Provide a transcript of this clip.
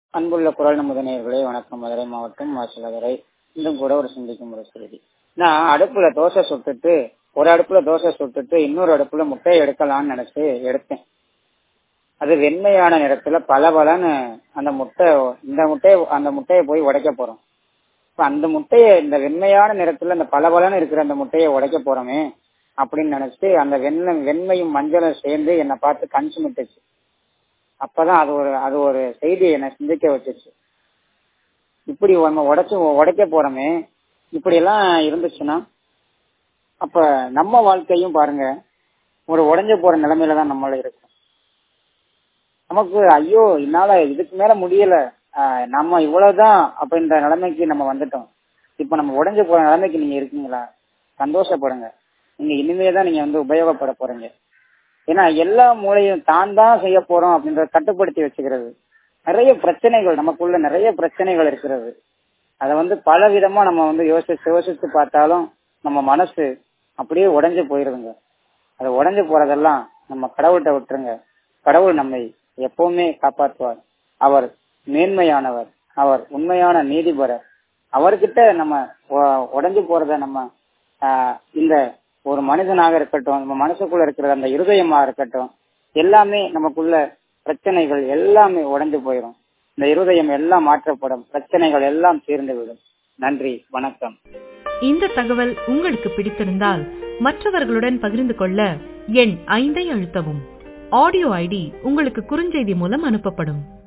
அன்புள்ள குரல் நமது நேயர்களே வணக்கம் மதுரை மாவட்டம் வாசலகரை இன்றும் கூட ஒரு சிந்திக்கும் ஒரு செய்தி நான் அடுப்புல தோசை சுட்டுட்டு ஒரு அடுப்புல தோசை சுட்டுட்டு இன்னொரு அடுப்புல முட்டையை எடுக்கலாம்னு நினைச்சு எடுத்தேன் அது வெண்மையான நிறத்துல பல பலன்னு அந்த முட்டை இந்த முட்டையை அந்த முட்டையை போய் உடைக்க போறோம் இப்ப அந்த முட்டையை இந்த வெண்மையான நிறத்துல அந்த பல பலன்னு இருக்கிற அந்த முட்டையை உடைக்க போறோமே அப்படின்னு நினைச்சு அந்த வெண்ணை வெண்மையும் மஞ்சளும் சேர்ந்து என்னை பார்த்து கண் சுமிட்டுச்சு அப்பதான் அது ஒரு அது ஒரு செய்தியை என்னை சிந்திக்க வச்சுச்சு இப்படி நம்ம உடைச்சு உடைக்க போறோமே இப்படி எல்லாம் இருந்துச்சுன்னா அப்ப நம்ம வாழ்க்கையும் பாருங்க ஒரு உடைஞ்சு போற நிலைமையில தான் நம்மள இருக்கும் நமக்கு ஐயோ என்னால இதுக்கு மேல முடியல ஆஹ் நம்ம இவ்வளவுதான் அப்படின்ற நிலைமைக்கு நம்ம வந்துட்டோம் இப்ப நம்ம உடைஞ்சு போற நிலைமைக்கு நீங்க இருக்கீங்களா சந்தோஷப்படுங்க நீங்க இனிமே தான் நீங்க வந்து உபயோகப்பட போறீங்க ஏன்னா எல்லா மூலையும் தான் தான் செய்ய போறோம் அப்படின்றத கட்டுப்படுத்தி வச்சுக்கிறது நிறைய பிரச்சனைகள் நமக்குள்ள நிறைய பிரச்சனைகள் இருக்கிறது அதை வந்து பல விதமா நம்ம வந்து யோசிச்சு யோசிச்சு பார்த்தாலும் நம்ம மனசு அப்படியே உடைஞ்சு போயிருதுங்க அது உடைஞ்சு போறதெல்லாம் நம்ம கடவுள்கிட்ட விட்டுருங்க கடவுள் நம்மை எப்பவுமே காப்பாற்றுவார் அவர் மேன்மையானவர் அவர் உண்மையான நீதிபரர் அவர்கிட்ட நம்ம உடைஞ்சு போறத நம்ம இந்த ஒரு மனிதனாக இருக்கட்டும் நம்ம மனசுக்குள்ள இருக்கிற அந்த இருதயமா இருக்கட்டும் எல்லாமே நமக்குள்ள பிரச்சனைகள் எல்லாமே உடைஞ்சு போயிடும் இந்த இருதயம் எல்லாம் மாற்றப்படும் பிரச்சனைகள் எல்லாம் தீர்ந்து விடும் நன்றி வணக்கம் இந்த தகவல் உங்களுக்கு பிடித்திருந்தால் மற்றவர்களுடன் பகிர்ந்து கொள்ள எண் ஐந்தை அழுத்தவும் ஆடியோ ஐடி உங்களுக்கு குறுஞ்செய்தி மூலம் அனுப்பப்படும்